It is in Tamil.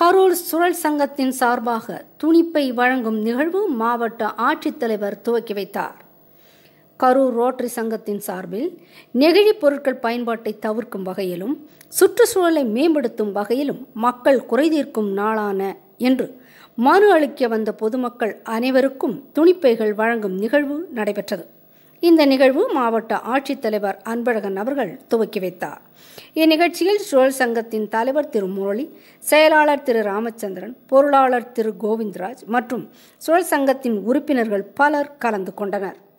கரூர் சுழல் சங்கத்தின் சார்பாக துணிப்பை வழங்கும் நிகழ்வு மாவட்ட ஆட்சித்தலைவர் துவக்கி வைத்தார் கரூர் ரோட்டரி சங்கத்தின் சார்பில் நெகிழி பொருட்கள் பயன்பாட்டை தவிர்க்கும் வகையிலும் சுற்றுச்சூழலை மேம்படுத்தும் வகையிலும் மக்கள் குறைதீர்க்கும் நாளான என்று மனு அளிக்க வந்த பொதுமக்கள் அனைவருக்கும் துணிப்பைகள் வழங்கும் நிகழ்வு நடைபெற்றது இந்த நிகழ்வு மாவட்ட ஆட்சித்தலைவர் அன்பழகன் அவர்கள் துவக்கி வைத்தார் இந்நிகழ்ச்சியில் சுழல் சங்கத்தின் தலைவர் திரு முரளி செயலாளர் திரு ராமச்சந்திரன் பொருளாளர் திரு கோவிந்தராஜ் மற்றும் சுழல் சங்கத்தின் உறுப்பினர்கள் பலர் கலந்து கொண்டனர்